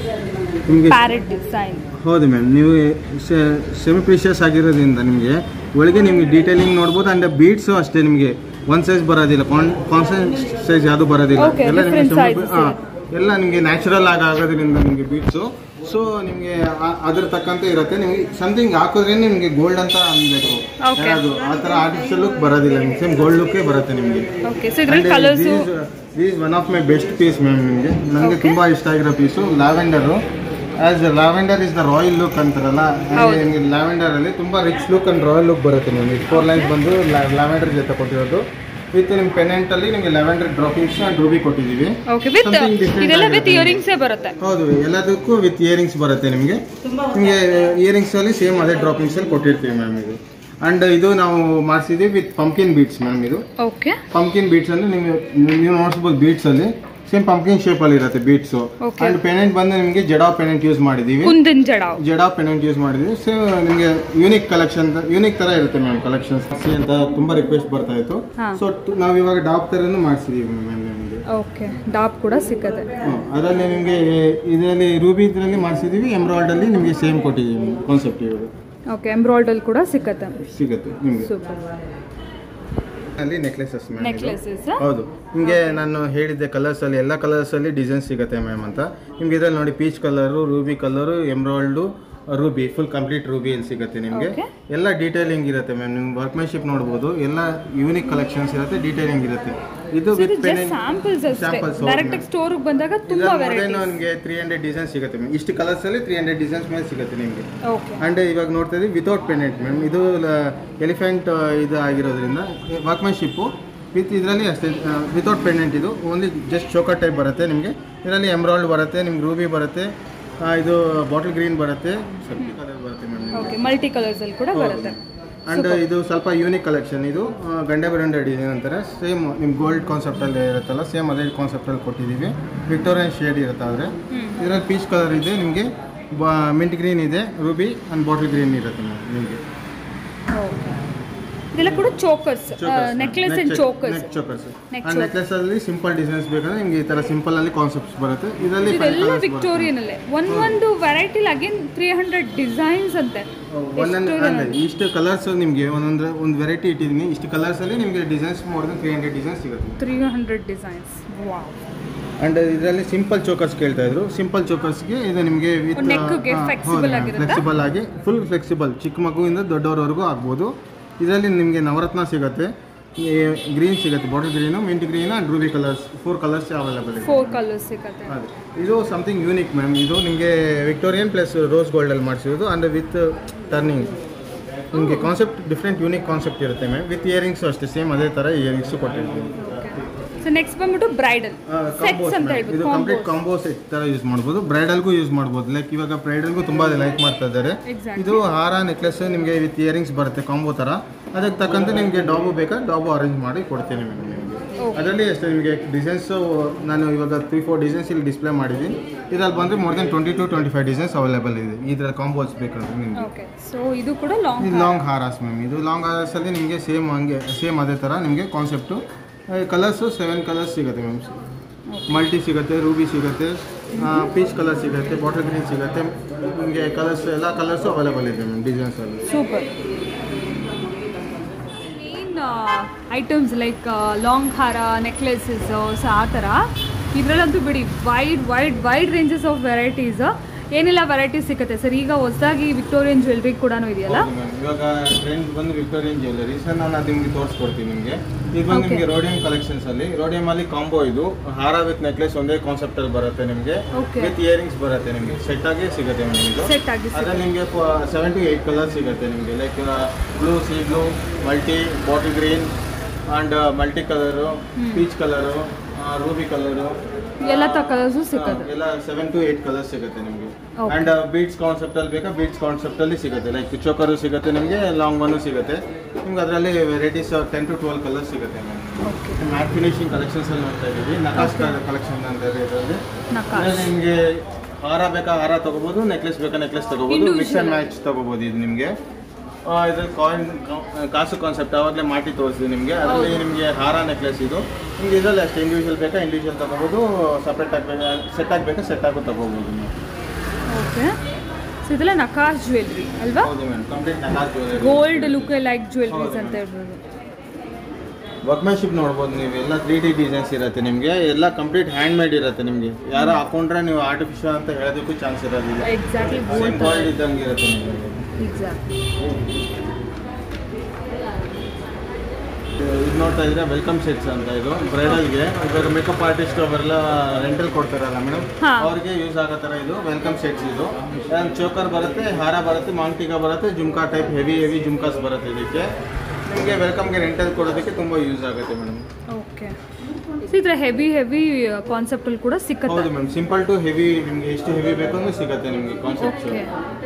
ನಿಮಗೆ ಪ್ಯಾರೆಟ್ ಡಿಸೈನ್ ಹೌದು ಮ್ಯಾಮ್ ನೀವು ಸೆಮಿ ಪ್ರೀಶಿಯಸ್ ಆಗಿರೋದ್ರಿಂದ ನಿಮಗೆ ಒಳಗೆ ನಿಮಗೆ ಡೀಟೇಲಿಂಗ್ ನೋಡ್ಬೋದು ಅಂಡ್ ಬೀಟ್ಸು ಅಷ್ಟೇ ನಿಮಗೆ ಒನ್ ಸೈಜ್ ಬರೋದಿಲ್ಲ ಕಾನ್ಸ್ಟೆಂಟ್ ಸೈಜ್ ಯಾವುದು ಬರೋದಿಲ್ಲ Okay, ಎಲ್ಲ ನಿಮಗೆ different semi- sizes ಹಾ, ಎಲ್ಲ ನಿಮಗೆ ನ್ಯಾಚುರಲ್ ಆಗಿ ಆಗೋದ್ರಿಂದ ನಿಮಗೆ ಬೀಟ್ಸು ಸೊ ನಿಮಗೆ ಅದ್ರ ತಕ್ಕಂತೆ ಇರುತ್ತೆ ನಿಮಗೆ ಸಮಥಿಂಗ್ ಹಾಕಿದ್ರೆ ನಿಮಗೆ ಗೋಲ್ಡ್ ಅಂತ ಅನ್ಬೇಕು Okay. ಯಾವುದು ಆ ಥರ ಆರ್ಟಿಫಿಷಿಯಲ್ ಲುಕ್ ಬರೋದಿಲ್ಲ ನಿಮ್ಗೆ ಸೇಮ್ ಗೋಲ್ಡ್ ಲುಕ್ಕೇ ಬರುತ್ತೆ ನಿಮಗೆ ಓಕೆ ಸೊ ಇದ್ರಲ್ಲಿ colours is one of my best piece ma'am ನಿಮಗೆ ನನಗೆ Okay. ತುಂಬಾ ಇಷ್ಟ ಆಗಿರೋ piece lavender as lavender is the royal look ಅಂತಾರಲ್ಲ ಹೌದು. ನಿಮಗೆ ಲ್ಯಾವೆಂಡರ್ ಅಲ್ಲಿ ತುಂಬಾ rich look and royal look ಬರುತ್ತೆ ನಿಮಗೆ ಫೋರ್ ಲೈನ್ಸ್ ಬಂದು ಲ್ಯಾವೆಂಡರ್ ಜೊತೆ ಕೊಟ್ಟಿರೋದು ವಿತ್ ನಿಮ್ಮ ಪೆನೆಂಟ್ ಅಲ್ಲಿ ನಿಮಗೆ ಲ್ಯಾವೆಂಡರ್ ಡ್ರಾಪಿಂಗ್ಸ್ ಅಂಡ್ ರೂಬಿ ಕೊಟ್ಟಿದ್ದೀವಿ ಓಕೆ ವಿತ್ Something different ಇದೆಲ್ಲ ವಿತ್ ಆಗಿರುತ್ತೆ. ಇಯರಿಂಗ್ಸೇ ಬರುತ್ತೆ ಹೌದು ಎಲ್ಲದಕ್ಕೂ ವಿತ್ ಇಯರಿಂಗ್ಸ್ ಬರುತ್ತೆ ನಿಮಗೆ ನಿಮಗೆ ಇಯರಿಂಗ್ಸ್ ಅಲ್ಲಿ ಸೇಮ್ ಅದೇ ಡ್ರಾಪಿಂಗ್ಸ್ ಅಲ್ಲಿ ಕೊಟ್ಟಿರ್ತೀವಿ ಮ್ಯಾಮ್ ಇದು ಅಂಡ್ ಇದು ನಾವು ಮಾಡಿಸಿದ್ದೀವಿ ವಿತ್ ಪಂಕಿನ್ ಬೀಟ್ಸ್ ಮ್ಯಾಮ್ ಇದು ಓಕೆ ಪಂಕಿನ್ ಬೀಟ್ಸ್ ಅಂದ್ರೆ ನೀವು ನೀವು ನೋಡಿಸ್ಬೋದು ಬೀಟ್ಸ್ ಅಲ್ಲಿ ಸೇಮ್ ಪಂಕಿನ್ ಶೇಪ್ ಅಲ್ಲಿ ಇರುತ್ತೆ ಬೀಟ್ಸ್ Okay. ಅಂಡ್ ಪೆನೆಂಟ್ ಬಂದು ನಿಮಗೆ ಜಡಾ ಪೆನೆಂಟ್ ಯೂಸ್ ಮಾಡಿದೀವಿ ಕುಂದಿನ ಜಡಾವ್ ಜಡಾ ಪೆನೆಂಟ್ ಯೂಸ್ ಮಾಡಿದ್ವಿ ಸೊ ನಿಮಗೆ ಯೂನಿಕ್ ಕಲೆಕ್ಷನ್ ಯೂನಿಕ್ ತರ ಇರುತ್ತೆ ಮ್ಯಾಮ್ ಕಲೆಕ್ಷನ್ಸ್ ಅಂತ ತುಂಬಾ ರಿಕ್ವೆಸ್ಟ್ ಬರ್ತಾ ಇತ್ತು ಹಾ. ಸೊ ನಾವು ಇವಾಗ ಡಾಪ್ ತರನು ಮಾಡಿಸಿದೀವಿ ಮ್ಯಾಮ್ ನಿಮಗೆ ಓಕೆ ಡಾಪ್ ಕೂಡ ಸಿಕ್ಕದೆ ಅದರಲ್ಲಿ ನಿಮಗೆ ಇದರಲ್ಲಿ ರೂಬಿ ಇದರಲ್ಲಿ ಮಾಡಿಸಿದೀವಿ ಎಮ್ರಾಯ್ಡ್ ಅಲ್ಲಿ ನಿಮಗೆ ಸೇಮ್ ಕೊಟ್ಟಿದ್ದೀವಿ ಕಾನ್ಸೆಪ್ಟ್ ಇವಾಗ ಓಕೆ ಎಂಬ್ರಾಯ್ಡಲ್ ಕೂಡ ಸಿಕ್ಕತ್ತೆ ಸಿಗುತ್ತೆ ನಿಮಗೆ ಸೂಪರ್ ಅಲ್ಲಿ ನೆಕ್ಲೆಸಸ್ ಮ್ಯಾಮ್ ನೆಕ್ಲೆಸಸ್ ಹೌದು ನಿಮಗೆ ನಾನು ಹೇಳಿದ್ದೆ ಕಲರ್ಸ್ ಅಲ್ಲಿ ಎಲ್ಲ ಕಲರ್ಸ್ ಅಲ್ಲಿ ಡಿಸೈನ್ ಸಿಗುತ್ತೆ ಮ್ಯಾಮ್ ಅಂತ ನಿಮ್ಗೆ ಇದ್ರಲ್ಲಿ ನೋಡಿ ಪೀಚ್ ಕಲರು ರೂಬಿ ಕಲರು ಎಮ್ರಾಯ್ಡು ರೂಬಿ ಫುಲ್ ಕಂಪ್ಲೀಟ್ ರೂಬಿ ಇಲ್ಲಿ ಸಿಗುತ್ತೆ ನಿಮಗೆ Okay. ಎಲ್ಲ ಡೀಟೇಲಿಂಗ್ ಇರುತ್ತೆ ಮ್ಯಾಮ್ ನಿಮ್ಗೆ ವರ್ಕ್ಮೆನ್ಶಿಪ್ ನೋಡ್ಬೋದು ಎಲ್ಲ ಯೂನಿಕ್ ಕಲೆಕ್ಷನ್ಸ್ ಇರುತ್ತೆ ಡೀಟೇಲಿಂಗ್ ಇರುತ್ತೆ ಇದು ವಿತ್ ಜಸ್ಟ್ ಪೆನ್ ಸ್ಯಾಂಪಲ್ಸ್ ಅಷ್ಟೇ Samples, ಹೌದು ಡೈರೆಕ್ಟ್ ma'am. ಸ್ಟೋರ್ ಬಂದಾಗ ತುಂಬಾ ವೆರೈಟಿ ನಿಮಗೆ ತ್ರೀ ಹಂಡ್ರೆಡ್ ಡಿಸೈನ್ ಸಿಗುತ್ತೆ ಮ್ಯಾಮ್ ಇಷ್ಟು ಕಲರ್ಸ್ ಅಲ್ಲಿ ತ್ರೀ ಹಂಡ್ರೆಡ್ ಡಿಸೈನ್ಸ್ ಮೇಲೆ ಸಿಗುತ್ತೆ ನಿಮಗೆ ಓಕೆ ಅಂಡ್ ಇವಾಗ ನೋಡ್ತಾ ಇದ್ದೀವಿ ವಿತೌಟ್ ಪೆನೆಂಟ್ ಮ್ಯಾಮ್ ಇದು ಎಲಿಫೆಂಟ್ ಇದು ಆಗಿರೋದ್ರಿಂದ ವರ್ಕ್ಮೆನ್ಶಿಪ್ಪು ವಿತ್ ಇದರಲ್ಲಿ ಅಷ್ಟೇ ವಿತೌಟ್ ಪೆಂಡೆಂಟ್ ಇದು ಓನ್ಲಿ ಜಸ್ಟ್ ಚೋಕರ್ ಟೈಪ್ ಬರುತ್ತೆ ನಿಮಗೆ ಇದರಲ್ಲಿ ಎಮ್ರಾಲ್ಡ್ ಬರುತ್ತೆ ನಿಮ್ಗೆ ರೂಬಿ ಬರುತ್ತೆ ಆ, ಇದು ಬಾಟಲ್ ಗ್ರೀನ್ ಬರುತ್ತೆ ಸ್ವಲ್ಪ ಕಲರ್ ಬರುತ್ತೆ ಮ್ಯಾಮ್ ಓಕೆ ಮಲ್ಟಿ ಕಲರ್ಸ್ ಅಲ್ಲಿ ಕೂಡ ಬರುತ್ತೆ ಅಂಡ್ ಇದು ಸ್ವಲ್ಪ ಯೂನಿಕ್ ಕಲೆಕ್ಷನ್ ಇದು ಆ, ಗಂಡೆ ಬರಂಡೆ ಡಿಸೈನ್ ಅಂತಾರೆ ಸೇಮ್ ನಿಮ್ಮ ಗೋಲ್ಡ್ ಕಾನ್ಸೆಪ್ಟಲ್ಲಿ ಇರುತ್ತಲ್ಲ ಸೇಮ್ ಅದೇ ಕಾನ್ಸೆಪ್ಟಲ್ಲಿ ಕೊಟ್ಟಿದ್ದೀವಿ ವಿಕ್ಟೋರಿಯನ್ ಶೇಡ್ ಇರುತ್ತೆ ಆದರೆ ಇದರಲ್ಲಿ ಪೀಚ್ ಕಲರ್ ಇದೆ ನಿಮಗೆ ಮಿಂಟ್ ಗ್ರೀನ್ ಇದೆ ರೂಬಿ ಅಂಡ್ ಬಾಟಲ್ ಗ್ರೀನ್ ಇರುತ್ತೆ ಮ್ಯಾಮ್ ನಿಮಗೆ ಓಕೆ ಇದೆಲ್ಲ ಕೂಡ chokers necklace and chokers neck chokers Neck ಆ ನೆಕ್ಲೆಸ್ ಅಲ್ಲಿ ಸಿಂಪಲ್ ಡಿಸೈನ್ಸ್ ಬೇಕಂದ್ರೆ ನಿಮ್ಗೆ ಈ ತರ ಸಿಂಪಲ್ ಅಲ್ಲಿ ಕಾನ್ಸೆಪ್ಟ್ಸ್ ಬರುತ್ತೆ ಇದರಲ್ಲಿ five ಇದೆಲ್ಲ colours ಬರುತ್ತೆ. ವಿಕ್ಟೋರಿಯನ್ ಅಲ್ಲೇ ಒಂದೊಂದು variety again three hundred designs ಅಂತೆ ಒಂದೊಂದು ಅಂದ್ರೆ ಇಷ್ಟು ಕಲರ್ಸ್ ನಿಮಗೆ ಒಂದೊಂದು ಒಂದು ವೆರೈಟಿ ಇಟ್ಟಿದ್ದೀನಿ ಇಷ್ಟು ಕಲರ್ಸ್ ಅಲ್ಲಿ ನಿಮಗೆ designs more than three hundred designs ಸಿಗುತ್ತೆ three hundred designs wow and ಇದರಲ್ಲಿ ಸಿಂಪಲ್ ಚೋಕರ್ಸ್ ಕೇಳ್ತಾ ಇದ್ರು ಸಿಂಪಲ್ ಚೋಕರ್ಸ್ಗೆ ಇದು ನಿಮಗೆ ವಿತ್ ನೆಕ್ಗೆ flexible ಆಗಿರುತ್ತಾ? ಫ್ಲೆಕ್ಸಿಬಲ್ ಆಗಿ ಫುಲ್ ಫ್ಲೆಕ್ಸಿಬಲ್ ಚಿಕ್ಕ ಮಗುವಿಂದ ದೊಡ್ಡವರವರೆಗೂ ಆಗ್ಬೋದು ಇದರಲ್ಲಿ ನಿಮಗೆ ನವರತ್ನ ಸಿಗುತ್ತೆ ಗ್ರೀನ್ ಸಿಗುತ್ತೆ bottle green mint green and ruby colours four colours available ಇದೆ ಫೋರ್ ಕಲರ್ಸ್ ಸಿಗತ್ತೆ ಅದೇ ಇದು ಸಮಥಿಂಗ್ ಯೂನಿಕ್ ಮ್ಯಾಮ್ ಇದು ನಿಮಗೆ ವಿಕ್ಟೋರಿಯನ್ ಪ್ಲಸ್ ರೋಸ್ ಗೋಲ್ಡಲ್ಲಿ ಮಾಡಿಸಿರೋದು ಅಂಡ್ ವಿತ್ ಟರ್ನಿಂಗ್ ನಿಮಗೆ ಕಾನ್ಸೆಪ್ಟ್ ಡಿಫ್ರೆಂಟ್ ಯೂನಿಕ್ ಕಾನ್ಸೆಪ್ಟ್ ಇರುತ್ತೆ ಮ್ಯಾಮ್ ವಿತ್ ಇಯರಿಂಗ್ಸು ಅಷ್ಟೇ ಸೇಮ್ ಅದೇ ಥರ ಇಯರಿಂಗ್ಸು ಕೊಟ್ಟಿರ್ತೀವಿ ಸೊ ನೆಕ್ಸ್ಟ್ ಬಂದ್ಬಿಟ್ಟು ಬ್ರೈಡಲ್ ಸೆಟ್ಸ್ ಅಂತ ಇದು ಹೇಳ್ಬೋದು ಕಂಪ್ಲೀಟ್ ಕಾಂಬೋ ಸೆಟ್ ಥರ ಯೂಸ್ ಮಾಡ್ಬೋದು ಬ್ರೈಡಲ್ಗೂ ಯೂಸ್ ಮಾಡ್ಬೋದು ಲೈಕ್ ಇವಾಗ ಬ್ರೈಡಲ್ಗೂ ತುಂಬ ಲೈಕ್ ಮಾಡ್ತಾ ಇದ್ದಾರೆ ಎಕ್ಸಾಕ್ಟ್ ಇದು ಹಾರ ನೆಕ್ಲೆಸ್ ನಿಮಗೆ ವಿತ್ ಇಯರಿಂಗ್ಸ್ ಬರುತ್ತೆ ಕಾಂಬೋ ಥರ ಅದಕ್ಕೆ ತಕ್ಕಂತೆ ನಿಮಗೆ ಡಾಬು ಬೇಕಾ ಡಾಬು ಅರೇಂಜ್ ಮಾಡಿ ಕೊಡ್ತೀನಿ ಮ್ಯಾಮ್ ನಿಮಗೆ Okay. ಅದರಲ್ಲಿ ಅಷ್ಟೇ ನಿಮಗೆ ಡಿಸೈನ್ಸು ನಾನು ಇವಾಗ ತ್ರೀ ಫೋರ್ ಡಿಸೈನ್ಸ್ ಇಲ್ಲಿ ಡಿಸ್ಪ್ಲೇ ಮಾಡಿದ್ದೀನಿ ಇದ್ರಲ್ಲಿ ಬಂದರೆ more than twenty to twenty five designs available ಇದೆ ಇದರಲ್ಲಿ ಕಾಂಬೋಸ್ ಬೇಕಂದ್ರೆ ನಿಮಗೆ ಓಕೆ ಸೊ ಇದು ಕೂಡ ಲಾಂಗ್ ಇದು ಲಾಂಗ್ ಹಾರಾಸ್ ಮ್ಯಾಮ್ ಇದು ಲಾಂಗ್ ಹಾರಾಸಲ್ಲಿ ನಿಮಗೆ ಸೇಮ್ ಹಂಗೆ ಸೇಮ್ ಅದೇ ಥರ ನಿಮಗೆ ಕಾನ್ಸೆಪ್ಟು ಕಲರ್ಸು ಸೆವೆನ್ ಕಲರ್ಸ್ ಸಿಗುತ್ತೆ ಮ್ಯಾಮ್ ಮಲ್ಟಿ ಸಿಗುತ್ತೆ ರೂಬಿ ಸಿಗುತ್ತೆ ಪೀಚ್ ಕಲರ್ ಸಿಗುತ್ತೆ ಬಾಟಲ್ ಗ್ರೀನ್ ಸಿಗುತ್ತೆ ನಿಮಗೆ ಕಲರ್ಸ್ ಎಲ್ಲ ಕಲರ್ಸು ಅವೈಲೇಬಲ್ ಇದೆ ಮ್ಯಾಮ್ ಡಿಸೈನ್ಸಲ್ಲಿ super main items like long ಹಾರ ನೆಕ್ಲೆಸಸ್ ಸೊ ಆ ಥರ ಇದರಲ್ಲಂತೂ ಬಿಡಿ wide wide wide ranges of varieties ಏನೆಲ್ಲ ವೆರೈಟೀಸ್ ಸಿಗುತ್ತೆ ಸರ್ ಈಗ ಹೊಸದಾಗಿ ವಿಕ್ಟೋರಿಯನ್ ಜ್ಯುವೆಲ್ರಿ ಕೂಡ ಇದೆಯಲ್ಲ ಹೌದು ma'am. ಇವಾಗ ಟ್ರೆಂಡ್ ಬಂದು ವಿಕ್ಟೋರಿಯನ್ ಜ್ಯುವೆಲ್ಲರಿ ಸರ್ ನಾನು ಅದು ನಿಮಗೆ ತೋರಿಸ್ಕೊಡ್ತೀನಿ ನಿಮಗೆ ಇದು ಬಂದು Okay. ನಿಮಗೆ ರೋಡಿಯಂ ಕಲೆಕ್ಷನ್ಸ್ ಅಲ್ಲಿ ರೋಡಿಯಂ ಅಲ್ಲಿ ಕಾಂಬೋ ಇದು ಹಾರ ವಿತ್ ನೆಕ್ಲೆಸ್ ಒಂದೇ ಕಾನ್ಸೆಪ್ಟ್ ಅಲ್ಲಿ ಬರುತ್ತೆ ನಿಮಗೆ Okay. ವಿತ್ ಇಯರಿಂಗ್ಸ್ ಬರುತ್ತೆ ನಿಮಗೆ ಸೆಟ್ ಆಗಿ ಸಿಗುತ್ತೆ ಮ್ಯಾಮ್ ಇದು ಸೆಟ್ ಆಗಿ ಅದ್ರಲ್ಲಿ ನಿಮಗೆ ಸೆವೆನ್ ಟು ಏಯ್ಟ್ ಕಲರ್ ಸಿಗುತ್ತೆ ನಿಮಗೆ like blue sea blue multi bottle green and multi colour peach colour ruby colour ಎಲ್ಲ ತ ಕಲರ್ಸು ಸಿಗುತ್ತೆ ಎಲ್ಲ ಸೆವೆನ್ ಟು ಏಯ್ಟ್ ಕಲರ್ಸ್ ಸಿಗುತ್ತೆ ನಿಮಗೆ Okay. ಅಂಡ್ ಬೀಟ್ಸ್ ಕಾನ್ಸೆಪ್ಟ್ ಅಲ್ಲಿ ಬೇಕಾ ಬೀಟ್ಸ್ ಕಾನ್ಸೆಪ್ಟ್ ಅಲ್ಲಿ ಸಿಗುತ್ತೆ ಲೈಕ್ ಚೋಕರು ಸಿಗುತ್ತೆ ನಿಮಗೆ ಲಾಂಗ್ ಒನ್ ಸಿಗುತ್ತೆ ನಿಮ್ಗೆ ಅದರಲ್ಲಿ varieties ten to twelve colours ಸಿಗುತ್ತೆ ಓಕೆ ಮ್ಯಾಟ್ ಫಿನಿಶಿಂಗ್ ಕಲೆಕ್ಷನ್ಸ್ ಅಲ್ಲಿ ನೋಡ್ತಾ ಇದ್ದೀವಿ ನಕಾಶ್ ಕಲೆಕ್ಷನ್ ಅಂತ ಇದೆ ಇದರಲ್ಲಿ ನಕಾಶ್ ನಿಮಗೆ ಹಾರ ಬೇಕಾ ಹಾರ ತಗೋಬಹುದು ನೆಕ್ಲೆಸ್ ಬೇಕಾ ನೆಕ್ಲೆಸ್ ತಗೋಬಹುದು ಮಿಕ್ಸ್ ಅಂಡ್ ಮ್ಯಾಚ್ ತಗೋಬಹುದು ಇದು ನಿಮಗೆ ಇದ್ರಲ್ಲಿ ಕಾಯಿನ್ ಕಾಸು ಕಾನ್ಸೆಪ್ಟ್ ಅವಾಗಲೇ ಮಾಟಿ ತೋರಿಸಿದ್ವಿ ನಿಮಗೆ ಅದರಲ್ಲಿ ನಿಮಗೆ ಹಾರ ನೆಕ್ಲೆಸ್ ಇದು ನಿಮ್ಗೆ ಇದರಲ್ಲಿ ಅಷ್ಟೇ ಇಂಡಿವಿಜುವಲ್ ಬೇಕಾ ಇಂಡಿವಿಜುವಲ್ ತಗೋಬಹುದು ಸಪ್ರೇಟ್ ಆಗಬೇಕಾ ಸೆಟ್ ಆಗಬೇಕಾ ಸೆಟ್ ಆಗೋ ತಗೋಬಹುದು ನೀವು ಓಕೆ ಸೊ ಇದೆಲ್ಲ ನಕಾಶ್ ಜ್ಯುವೆಲ್ರಿ ಅಲ್ವಾ ಹೌದು ಮೇಡಮ್ ಕಂಪ್ಲೀಟ್ ನಕಾಸ್ jewellery gold look like jewelleries ಹೌದು. ಅಂತ ಹೇಳ್ಬೋದು ವರ್ಕ್ಮ್ಯಾನ್ಶಿಪ್ ನೋಡ್ಬೋದು ನೀವು ಎಲ್ಲ ತ್ರೀ ಡಿ ಡಿಸೈನ್ಸ್ ಇರುತ್ತೆ ನಿಮಗೆ ಎಲ್ಲ ಕಂಪ್ಲೀಟ್ ಹ್ಯಾಂಡ್ ಮೇಡ್ ಇರುತ್ತೆ ನಿಮಗೆ ಯಾರೋ ಹಾಕೊಂಡ್ರೆ ನೀವು ಆರ್ಟಿಫಿಷಿಯಲ್ ಅಂತ ಹೇಳೋದಕ್ಕೂ ಚಾನ್ಸ್ ಇರೋದಿಲ್ಲ ಎಕ್ಸಾಕ್ಟ್ಲಿ ಸೇಮ್ ಗೋಲ್ಡ್ ಗೋಲ್ಡ್ ಇದ್ದಂಗೆ ಇರುತ್ತೆ ನಿಮಗೆ ಎಕ್ಸಾಕ್ಟ್ಲಿ ಇದು ನೋಡ್ತಾ ಇದ್ರೆ ವೆಲ್ಕಮ್ ಸೆಟ್ಸ್ ಅಂತ ಇದು ಬ್ರೈಡಲ್ಗೆ ಇವಾಗ ಮೇಕಪ್ ಆರ್ಟಿಸ್ಟ್ ಅವರೆಲ್ಲ ರೆಂಟಲ್ ಕೊಡ್ತಾರಲ್ಲ ಮೇಡಮ್ ಹಾ. ಅವ್ರಿಗೆ ಯೂಸ್ ಆಗೋ ಥರ ಇದು ವೆಲ್ಕಮ್ ಸೆಟ್ಸ್ ಇದು ಚೋಕರ್ ಬರುತ್ತೆ ಹಾರ ಬರುತ್ತೆ ಮಾಂಗ್ಟಿಕ ಬರುತ್ತೆ ಜುಮ್ಕಾ ಟೈಪ್ ಹೆವಿ ಹೆವಿ ಜುಮ್ಕಾಸ್ ಬರುತ್ತೆ ಇದಕ್ಕೆ ನಿಮಗೆ ವೆಲ್ಕಮ್ಗೆ ರೆಂಟಲ್ ಕೊಡೋದಕ್ಕೆ ತುಂಬ ಯೂಸ್ ಆಗುತ್ತೆ ಮೇಡಮ್ ಓಕೆ ಸೊ ಇದ್ರ ಹೆವಿ ಹೆವಿ ಕಾನ್ಸೆಪ್ಟಲ್ಲಿ ಕೂಡ ಸಿಕ್ಕತ್ತೆ ಹೌದು ಮ್ಯಾಮ್ ಸಿಂಪಲ್ ಟು ಹೆವಿ ನಿಮಗೆ ಎಷ್ಟು ಹೆವಿ ಬೇಕು ಅಂದ್ರೆ ಸಿಗುತ್ತೆ ನಿಮಗೆ ಕಾನ್ಸೆಪ್ಟ್ಸ್ ಓಕೆ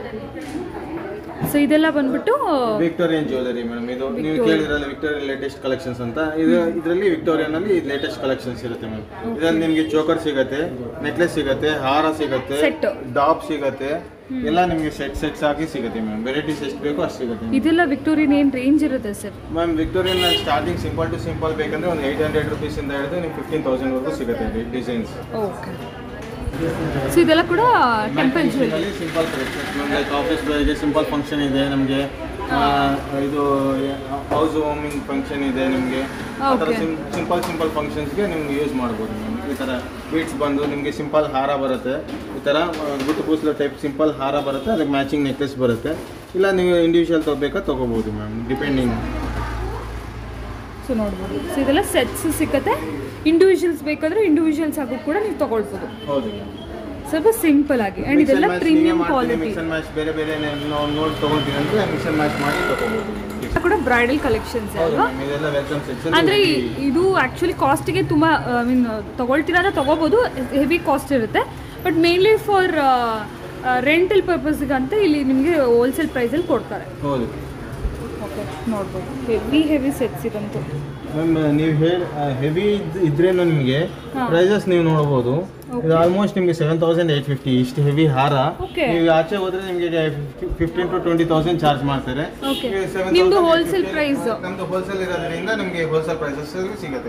ಸೊ ಇದೆಲ್ಲ ಬಂದ್ಬಿಟ್ಟು ವಿಕ್ಟೋರಿಯನ್ ಜ್ಯುವೆಲರಿ ಮೇಡಮ್ ಇದು ನೀವು Victorian. ಕೇಳಿದ್ರಲ್ಲ ವಿಕ್ಟೋರಿಯನ್ ಲೇಟೆಸ್ಟ್ ಕಲೆಕ್ಷನ್ಸ್ ಅಂತ ಇದು ಇದರಲ್ಲಿ ವಿಕ್ಟೋರಿಯನ್ ಅಲ್ಲಿ ಲೇಟೆಸ್ಟ್ ಕಲೆಕ್ಷನ್ಸ್ ಇರುತ್ತೆ ಮ್ಯಾಮ್ ಇದರಲ್ಲಿ ನಿಮಗೆ ಚೋಕರ್ ಸಿಗುತ್ತೆ ನೆಕ್ಲೆಸ್ ಸಿಗುತ್ತೆ ಹಾರ ಸಿಗುತ್ತೆ Set. ಡಾಪ್ ಸಿಗುತ್ತೆ ಎಲ್ಲ ನಿಮಗೆ ಸೆಟ್ ಸೆಟ್ಸ್ ಆಗಿ ಸಿಗುತ್ತೆ ಮ್ಯಾಮ್ ವೆರೈಟೀಸ್ ಎಷ್ಟು ಬೇಕೋ ಅಷ್ಟು ಸಿಗುತ್ತೆ ಇದೆಲ್ಲ ವಿಕ್ಟೋರಿಯನ್ ಏನು ರೇಂಜ್ ಇರುತ್ತೆ sir ma'am Victorian starting simple to simple ಬೇಕಂದ್ರೆ ಒಂದು ಏಯ್ಟ್ ಹಂಡ್ರೆಡ್ ರುಪೀಸ್ ಇಂದ ಹಿಡಿದು ನಿಮ್ಗೆ ಫಿಫ್ಟೀನ್ ತೌಸಂಡ್ ವರೆಗೂ ಸಿಗುತ್ತೆ ಡಿಸೈನ್ಸ್ ಓಕೆ ಸೊ ಇದೆಲ್ಲ ಕೂಡ temple jewellery simple collections like office ಗೆ ಸಿಂಪಲ್ ಫಂಕ್ಷನ್ ಇದೆ ನಮಗೆ ಇದು ಹೌಸ್ ವಾರ್ಮಿಂಗ್ ಫಂಕ್ಷನ್ ಇದೆ ನಿಮಗೆ Okay. ಸಿಂಪಲ್ ಸಿಂಪಲ್ ಫಂಕ್ಷನ್ಸ್ಗೆ ನಿಮ್ಗೆ ಯೂಸ್ ಮಾಡ್ಬೋದು ಮ್ಯಾಮ್ ಈ ಥರ ಬೀಟ್ಸ್ ಬಂದು ನಿಮಗೆ ಸಿಂಪಲ್ ಹಾರ ಬರುತ್ತೆ ಈ ಥರ ಗುಟ್ಟು ಕೂಸಲು ಟೈಪ್ ಸಿಂಪಲ್ ಹಾರ ಬರುತ್ತೆ ಅದಕ್ಕೆ ಮ್ಯಾಚಿಂಗ್ ನೆಕ್ಲೆಸ್ ಬರುತ್ತೆ ಇಲ್ಲ ನೀವು ಇಂಡಿವಿಜುವಲ್ ತೊಗೋಬೇಕಾ ತೊಗೋಬೋದು ಮ್ಯಾಮ್ ಡಿಪೆಂಡಿಂಗ್ ಸೊ ನೋಡ್ಬೋದು ಸೊ ಇದೆಲ್ಲ ಸೆಟ್ಸ್ ಸಿಕ್ಕತ್ತೆ ಇಂಡಿವಿಜುವಲ್ಸ್ ಬೇಕಾದ್ರೆ ಇಂಡಿವಿಜುವಲ್ಸ್ ಆಗು ಕೂಡ ನೀವು ತಗೊಳ್ಬೋದು ಹೌದು ಮ್ಯಾಮ್ ಸ್ವಲ್ಪ ಸಿಂಪಲ್ ಆಗಿ ಆ್ಯಂಡ್ ಇದೆಲ್ಲ premium quality mix and match ಬೇರೆ ಬೇರೆ ನೋಡಿ ತೊಗೊಳ್ತೀನಿ ಅಂದರೆ ಮಿಕ್ಸ್ ಅಂಡ್ ಮ್ಯಾಚ್ ಮಾಡಿ ತೊಗೋಬೋದು ಕೂಡ ಬ್ರೈಡಲ್ ಕಲೆಕ್ಷನ್ಸ್ ಹೌದು ಅಲ್ವಾ ಮ್ಯಾಮ್ ಇದೆಲ್ಲ ವೆಲ್ಕಮ್ ಸೆಕ್ಷನ್ ಅಂದರೆ ಇದು ಆ್ಯಕ್ಚುಲಿ ಕಾಸ್ಟಿಗೆ ತುಂಬ ಐ ಮೀನ್ ತೊಗೊಳ್ತೀರಾ ಅಂದರೆ ತೊಗೋಬೋದು ಹೆವಿ ಕಾಸ್ಟ್ ಇರುತ್ತೆ ಬಟ್ ಮೇನ್ಲಿ ಫಾರ್ ರೆಂಟಲ್ ಪರ್ಪಸ್ಗಂತ ಇಲ್ಲಿ ನಿಮಗೆ ಹೋಲ್ಸೇಲ್ ಪ್ರೈಸಲ್ಲಿ ಕೊಡ್ತಾರೆ ಹೌದು ಓಕೆ ನೋಡ್ಬೋದು ಹೆವಿ ಹೆವಿ ಸೆಟ್ಸ್ ಇದಂತೂ ಮ್ಯಾಮ್ ನೀವು ಹೇಳಿ ಹೆವಿ ಇದ್ರೇನು ನಿಮಗೆ ಹಾ. ಪ್ರೈಸಸ್ ನೀವು ನೋಡ್ಬೋದು ಇದು ಆಲ್ಮೋಸ್ಟ್ ನಿಮಗೆ ಸೆವೆನ್ ತೌಸಂಡ್ ಏಯ್ಟ್ ಫಿಫ್ಟಿ ಇಷ್ಟು ಹೆವಿ ಹಾರ Okay. ನೀವು ಆಚೆ ಹೋದ್ರೆ ನಿಮಗೆ fifteen to twenty thousand charge ಮಾಡ್ತಾರೆ Okay. ನೀವು 7,000 ನಿಮ್ದು wholesale price? ನಮ್ದು ಹೋಲ್ಸೇಲ್ ಇರೋದ್ರಿಂದ ನಿಮಗೆ ಹೋಲ್ಸೇಲ್ ಪ್ರೈಸಸ್ ಸಿಗುತ್ತೆ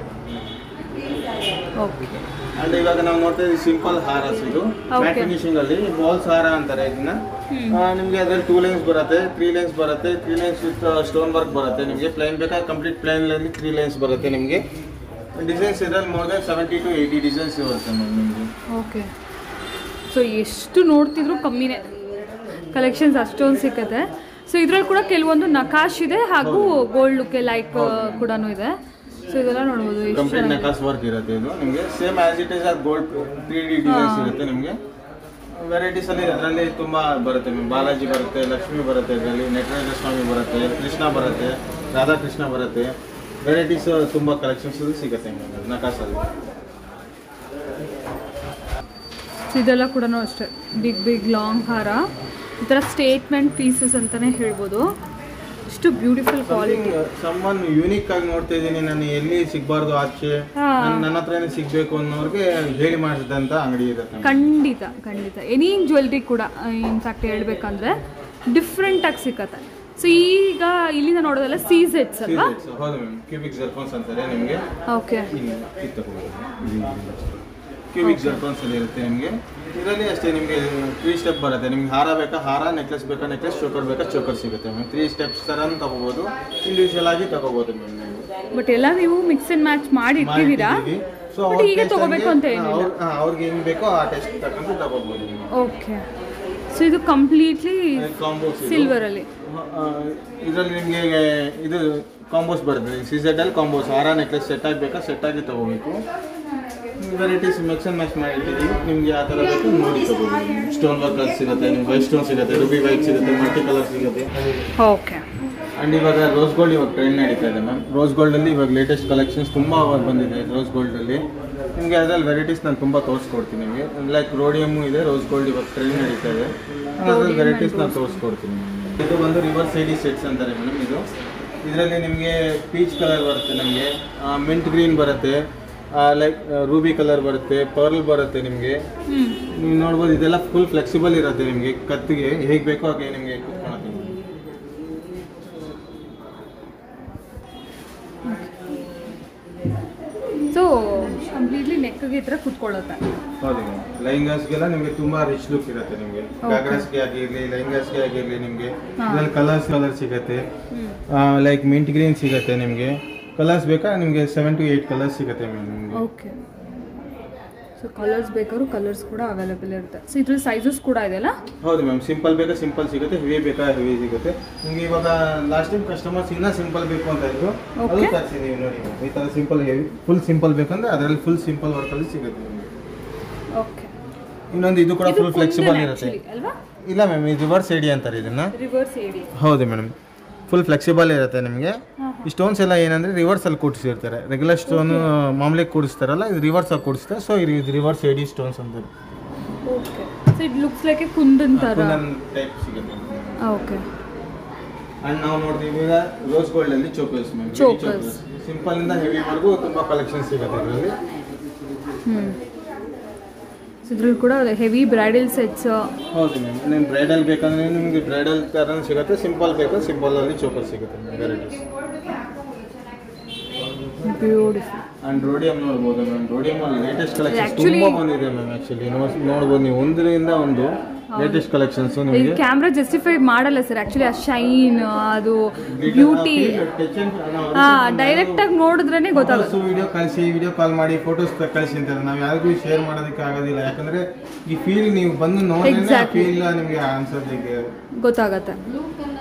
ಓಕೆ ಅಂಡ್ ಇವಾಗ ನಾವು ನೋಡ್ತಾ ಇದ್ದೀವಿ ಸಿಂಪಲ್ ಹಾರಸ್ ಇದು Okay. ಮ್ಯಾಟ್ ಫಿನಿಶಿಂಗ್ ಅಲ್ಲಿ ಬಾಲ್ಸ್ ಹಾರ ಅಂತಾರೆ ಇದನ್ನ ಆ, ನಿಮ್ಗೆ ಅದ್ರಲ್ಲಿ ಟೂ ಲೈನ್ಸ್ ಬರುತ್ತೆ ತ್ರೀ ಲೈನ್ಸ್ ಬರುತ್ತೆ three lines with stone work ಬರುತ್ತೆ ನಿಮಗೆ ಪ್ಲೈನ್ ಬೇಕಾದ್ರೆ ಕಂಪ್ಲೀಟ್ ಪ್ಲೈನ್ ಅಲ್ಲಿ ತ್ರೀ ಲೈನ್ಸ್ ಬರುತ್ತೆ ನಿಮಗೆ ಡಿಸೈನ್ಸ್ ಇದ್ರಲ್ಲಿ more than seventy to eighty designs ಇರುತ್ತೆ ಮ್ಯಾಮ್ ನಿಮಗೆ ಓಕೆ ಸೊ ಎಷ್ಟು ನೋಡ್ತಿದ್ರು ಕಮ್ಮಿನೇ ಕಲೆಕ್ಷನ್ಸ್ ಅಷ್ಟೊಂದು ಸಿಕ್ಕತ್ತೆ ಸೊ ಇದ್ರಲ್ಲಿ ಕೂಡ ಕೆಲವೊಂದು ನಕಾಶ್ ಇದೆ ಹಾಗೂ ಗೋಲ್ಡ್ ಲುಕ್ ಲೈಕ್ ಕೂಡ ಇದೆ ಸೊ ಇದೆಲ್ಲ ನೋಡ್ಬೋದು ಎಷ್ಟು ಕಂಪ್ಲೀಟ್ ಚೆನ್ನಾಗಿದೆ. ನೆಕಾಸ್ ವರ್ಕ್ ಇರುತ್ತೆ ಇದು ನಿಮಗೆ same as it is our gold three D designs ಇರುತ್ತೆ ನಿಮಗೆ ವೆರೈಟೀಸ್ ಅಲ್ಲಿ ಅದರಲ್ಲಿ ತುಂಬಾ ಬರುತ್ತೆ ಮ್ಯಾಮ್ ಬಾಲಾಜಿ ಬರುತ್ತೆ ಲಕ್ಷ್ಮಿ ಬರುತ್ತೆ ಇದರಲ್ಲಿ ನಟರಾಜ ಸ್ವಾಮಿ ಬರುತ್ತೆ ಕೃಷ್ಣ ಬರುತ್ತೆ ರಾಧಾಕೃಷ್ಣ ಬರುತ್ತೆ ವೆರೈಟೀಸ್ ತುಂಬಾ ಕಲೆಕ್ಷನ್ಸ್ ಸಿಗುತ್ತೆ ಮ್ಯಾಮ್ ನಕಾಸಲ್ಲಿ ಸೊ ಇದೆಲ್ಲ ಕೂಡ ಅಷ್ಟೇ ಬಿಗ್ ಬಿಗ್ ಲಾಂಗ್ ಹಾರ ಈ ಥರ ಸ್ಟೇಟ್ಮೆಂಟ್ ಪೀಸಸ್ ಅಂತಲೇ ಹೇಳ್ಬೋದು ಎಷ್ಟು ಬ್ಯೂಟಿಫುಲ್ ಕ್ವಾಲಿಟಿ ಸಮ್ಮನ್ ಯೂನಿಕ್ ಆಗಿ ನೋಡ್ತಾ ಇದ್ದೀನಿ ನಾನು ಎಲ್ಲಿ ಸಿಗಬಾರ್ದು ಆಚೆ ಹಾ. ನನ್- ನನ್ನ ಹತ್ರನೇ ಸಿಗ್ಬೇಕು ಅನ್ನೋರ್ಗೆ ಹೇಳಿ ಮಾಡಿಸಿದಂತ ಅಂಗಡಿ ಇರುತ್ತೆ ಖಂಡಿತ ಖಂಡಿತ ಎನಿ ಜ್ಯುವೆಲ್ರಿ ಕೂಡ ಇನ್ಫ್ಯಾಕ್ಟ್ ಹೇಳ್ಬೇಕಂದ್ರೆ ಡಿಫ್ರೆಂಟಾಗಿ ಸಿಕ್ಕತ್ತೆ ಸೊ ಈಗ ಇಲ್ಲಿಂದ ನೋಡೋದೆಲ್ಲ ಸೀಸೆಟ್ಸ್ ಅಲ್ವಾ ಹೌದು ಮ್ಯಾಮ್ ಕ್ಯೂಬಿಕ್ ಜರ್ಕೋನ್ಸ್ ಅಂತಾರೆ ನಿಮಗೆ ಓಕೆ ಕ್ಯೂಬಿಕ್ ಜರ್ಕೋನ್ಸ್ ಅಲ್ಲಿ ಇರುತ್ತೆ ನಿಮಗೆ ಇದರಲ್ಲಿ ಅಷ್ಟೇ ನಿಮಗೆ ತ್ರೀ ಸ್ಟೆಪ್ ಬರುತ್ತೆ ನಿಮ್ಗೆ ಹಾರ ಬೇಕಾ ಹಾರ ನೆಕ್ಲೆಸ್ ಬೇಕಾ ನೆಕ್ಲೆಸ್ ಚೋಕರ್ ಬೇಕಾ ಚೋಕರ್ ಸಿಗುತ್ತೆ ಮ್ಯಾಮ್ ತ್ರೀ ಸ್ಟೆಪ್ಸ್ ಥರ ತಗೋಬೋದು ಇಂಡಿವಿಜುವಲ್ ಆಗಿ ತಗೋಬೋದು ಮ್ಯಾಮ್ ನೀವು ಬಟ್ ಎಲ್ಲ ನೀವು ಮಿಕ್ಸ್ ಅಂಡ್ ಮ್ಯಾಚ್ ಮಾಡಿ ಇಟ್ಟಿದ್ದೀರಾ ಸೊ ಬಟ್ ಹೀಗೆ ತಗೋಬೇಕು ಅಂತ ಏನಿಲ್ಲ ಅವ್ರಿಗೆ ಹೆಂಗ್ ಬೇಕೋ ಆ ಟೆಸ್ಟ್ ತಗೊಂಡು ತಗೋಬೋದು ನೀವು ಓಕೆ ಸೊ ಇದು ಕಂಪ್ಲೀಟ್ಲಿ ಕಾಂಬೋಸ್ ಸಿಲ್ವರಲ್ಲಿ ಇದರಲ್ಲಿ ನಿಮಗೆ ಇದು ಕಾಂಬೋಸ್ ಬರುತ್ತೆ ಸಿಸೆಡ್ ಅಲ್ಲಿ ಕಾಂಬೋಸ್ ಹಾರ ನೆಕ್ಲೆಸ್ ಸೆಟ್ ಆಗಬೇಕಾ ಸೆಟ್ ಆಗಿ ತಗೋಬೇಕು ವೆರೈಟೀಸ್ ಮಿಕ್ಸ್ ಅಂಡ್ ಮ್ಯಾಚ್ ಮಾಡಿಟ್ಟಿದ್ದೀವಿ ನಿಮ್ಗೆ ಯಾವ ಥರ ಬೇಕು ನೋಡಿ ತಗೋಬೋದು ಸ್ಟೋನ್ ವರ್ಕ್ ಅಲ್ಲಿ ಸಿಗುತ್ತೆ ನಿಮ್ಗೆ ವೈಟ್ ಸ್ಟೋನ್ ಸಿಗುತ್ತೆ ರುಬಿ ವೈಟ್ ಸಿಗುತ್ತೆ ಮಲ್ಟಿ ಕಲರ್ ಸಿಗುತ್ತೆ ಓಕೆ ಅಂಡ್ ಇವಾಗ ರೋಸ್ ಗೋಲ್ಡ್ ಇವಾಗ ಟ್ರೆಂಡ್ ನಡೀತಾ ಇದೆ ಮ್ಯಾಮ್ ರೋಸ್ ಗೋಲ್ಡ್ ಅಲ್ಲಿ ಇವಾಗ ಲೇಟೆಸ್ಟ್ ಕಲೆಕ್ಷನ್ಸ್ ತುಂಬಾ ಬಂದಿದೆ ರೋಸ್ ಗೋಲ್ಡ್ ಅಲ್ಲಿ ನಿಮಗೆ ಅದ್ರಲ್ಲಿ ವೆರೈಟೀಸ್ ನಾನು ತುಂಬಾ ತೋರಿಸ್ಕೊಡ್ತೀನಿ ನಿಮಗೆ ಲೈಕ್ ರೋಡಿಯಮ್ಮು ಇದೆ ರೋಸ್ ಗೋಲ್ಡ್ ಇವಾಗ ಟ್ರೆಂಡ್ ನಡೀತಾ ಇದೆ ನಾನು ಅದ್ರಲ್ಲಿ ವೆರೈಟೀಸ್ ನಾನು ತೋರಿಸ್ಕೊಡ್ತೀನಿ ಇದು ಬಂದು ರಿವರ್ಸ್ ಸೈಡಿ ಸೆಟ್ಸ್ ಅಂತಾರೆ ಮೇಡಮ್ ಇದು ಇದರಲ್ಲಿ ನಿಮಗೆ ಪೀಚ್ ಕಲರ್ ಬರುತ್ತೆ ನಮಗೆ ಮಿಂಟ್ ಗ್ರೀನ್ ಬರುತ್ತೆ ಲೈಕ್ ರೂಬಿ ಕಲರ್ ಬರುತ್ತೆ ಪರ್ಲ್ ಬರುತ್ತೆ ನಿಮಗೆ ಹ್ಞೂ ನೀವು ನೋಡ್ಬೋದು ಇದೆಲ್ಲ ಫುಲ್ ಫ್ಲೆಕ್ಸಿಬಲ್ ಇರುತ್ತೆ ನಿಮಗೆ ಕತ್ತಿಗೆ ಹೇಗೆ ಬೇಕೋ ಹಾಗೆ ನಿಮಗೆ ಕುತ್ಕೊಳಕ್ಕೆ ಸೊ ಕಂಪ್ಲೀಟ್ಲಿ ನೆಕ್ ಲುಕ್ಗೆ ಈ ಥರ ಕುತ್ಕೊಳ್ಳುತ್ತೆ ಹೌದು ಲೈಂಗಾಸ್ಗೆಲ್ಲ ನಿಮಗೆ ತುಂಬಾ ರಿಚ್ ಲುಕ್ ಇರುತ್ತೆ ನಿಮಗೆ ಗಾಗ್ರಾಸ್ಗೆ ಆಗಿರ್ಲಿ ಲೈಂಗಾಸ್ಗೆ ಆಗಿರ್ಲಿ ನಿಮಗೆ ಇದ್ರಲ್ಲಿ ಕಲರ್ಸ್ ಕಲರ್ ಸಿಗುತ್ತೆ ಲೈಕ್ ಮಿಂಟ್ ಗ್ರೀನ್ ಸಿಗುತ್ತೆ ನಿಮಗೆ ಕಲರ್ಸ್ ಬೇಕಾ ನಿಮಗೆ ಸೆವೆನ್ ಟು ಏಯ್ಟ್ ಕಲರ್ಸ್ ಸಿಗುತ್ತೆ ಮ್ಯಾಮ್ ನಿಮಗೆ ಓಕೆ ಸೊ ಕಲರ್ಸ್ ಬೇಕಾದ್ರೂ ಕಲರ್ಸ್ ಕೂಡ ಅವೈಲೇಬಲ್ ಇರುತ್ತೆ ಸೊ ಇದ್ರ ಸೈಜಸ್ ಕೂಡ ಇದೆಯಲ್ಲ ಹೌದು ಮ್ಯಾಮ್ ಸಿಂಪಲ್ ಬೇಕಾ ಸಿಂಪಲ್ ಸಿಗುತ್ತೆ ಹೆವಿ ಬೇಕಾ ಹೆವಿ ಸಿಗುತ್ತೆ ನಿಮ್ಗೆ ಇವಾಗ ಲಾಸ್ಟ್ ಟೈಮ್ ಕಸ್ಟಮರ್ಸ್ ಇನ್ನೂ ಸಿಂಪಲ್ ಬೇಕು ಅಂತ ಇದ್ರು ಅದು Okay. ತರಿಸಿ ನೀವು ನೋಡಿ ma'am. ಈ ಥರ ಸಿಂಪಲ್ ಹೆವಿ ಫುಲ್ ಸಿಂಪಲ್ ಬೇಕಂದ್ರೆ ಅದರಲ್ಲಿ ಫುಲ್ ಸಿಂಪಲ್ ವರ್ಕಲ್ಲಿ ಸಿಗುತ್ತೆ ನಿಮಗೆ ಓಕೆ ಇನ್ನೊಂದು ಇದು ಕೂಡ ಫುಲ್ ಫ್ಲೆಕ್ಸಿಬಲ್ ಇರುತ್ತೆ ಅಲ್ವಾ ಇಲ್ಲ ಮ್ಯಾಮ್ ಇದು ರಿವರ್ಸ್ ಏಡಿ ಅಂತಾರೆ ಇದನ್ನ ರಿವರ್ಸ್ ಏಡಿ ಹೌದು ಮೇಡಮ್ ಫುಲ್ ಫ್ಲೆಕ್ಸಿಬಲ್ ಇರುತ್ತೆ ನಿಮಗೆ ಈ ಸ್ಟೋನ್ಸ್ ಎಲ್ಲ ಏನಂದ್ರೆ ರಿವರ್ಸ್ ಅಲ್ಲಿ ಕೂಡಿಸಿರ್ತಾರೆ ರೆಗ್ಯುಲರ್ ಸ್ಟೋನ್ ಮಾಮೂಲಿ ಕೂಡಿಸ್ತಾರಲ್ಲ ಇದು ರಿವರ್ಸ್ ಅಲ್ಲಿ ಕೂಡಿಸ್ತಾರೆ ಸೊ ಇದು ರಿವರ್ಸ್ ಏಡಿ ಸ್ಟೋನ್ಸ್ ಅಂತ okay so it looks like a kundan ಥರ ಟೈಪ್ ಸಿಗುತ್ತೆ ಓಕೆ ಅಂಡ್ ನಾವು ನೋಡ್ತೀವಿ ಈಗ ರೋಸ್ ಗೋಲ್ಡ್ ಅಲ್ಲಿ ಚೋಕರ್ಸ್ ಮ್ಯಾಮ್ Chokers. ಸಿಂಪಲ್ ಇಂದ ಹೆವಿ ವರ್ಗು ತುಂಬಾ ಕಲೆಕ್ಷನ್ ಸಿಗುತ್ತೆ ಇದರಲ್ಲಿ ಹ್ಞೂ ಸೊ ಇದ್ರಲ್ಲಿ ಕೂಡ ಹೆವಿ ಬ್ರೈಡಲ್ ಸೆಟ್ಸ್ ಹೌದು ಮ್ಯಾಮ್ ನೀವು ಬ್ರೈಡಲ್ ಬೇಕಂದ್ರೆ ನಿಮಗೆ ಬ್ರೈಡಲ್ ಥರ ಸಿಗುತ್ತೆ ಸಿಂಪಲ್ ಬೇಕಾದ್ರೆ ಸಿಂಪಲ್ ಅಲ್ಲಿ ಚೋಕರ್ ಸಿಗುತ್ತೆ ವೆರೈಟೀಸ್ ಬ್ಯೂಟಿಫುಲ್ ಅಂಡ್ ರೋಡಿಯಂ ನೋಡ್ಬೋದು ಮ್ಯಾಮ್ ರೋಡಿಯಂ ಅಲ್ಲಿ ಲೇಟೆಸ್ಟ್ ಕಲೆಕ್ಷನ್ Actually- ತುಂಬಾ ಬಂದಿದೆ ಮ್ಯಾಮ್ ಆಕ್ಚುಲಿ ನೋಡ್ಬೋದು ನೀವು ಒಂದರಿಂದ ಒಂದು ಲೇಟೆಸ್ಟ್ ಕಲೆಕ್ಷನ್ಸ್ ಇದು ನಿಮಗೆ ಕ್ಯಾಮ್ರಾ ಜಸ್ಟಿಫೈ ಮಾಡಲ್ಲ ಸರ್ ಆಕ್ಚುಲಿ ಆ ಶೈನ್ ಅದು ಬ್ಯೂಟಿ ಹಾ ಡೈರೆಕ್ಟ್ ಆಗಿ ನೋಡಿದ್ರೇನೆ ಗೊತ್ತಾಗುತ್ತೆ ವಿಡಿಯೋ ಕಳಿಸಿ ವಿಡಿಯೋ ಕಾಲ್ ಮಾಡಿ ಫೋಟೋಸ್ ಕಳಿಸಿ ಅಂತಾರೆ ನಾವು ಯಾರಿಗೂ ಶೇರ್ ಮಾಡೋದಕ್ಕೆ ಆಗೋದಿಲ್ಲ ಯಾಕಂದ್ರೆ ಈ ಫೀಲ್ ನೀವು ಬಂದು ನೋಡಿದ್ರೆ Exactly. ಫೀಲ್ ನಿಮಗೆ ಅನ್ಸೋದಕ್ಕೆ ಗೊತ್ತಾಗತ್ತೆ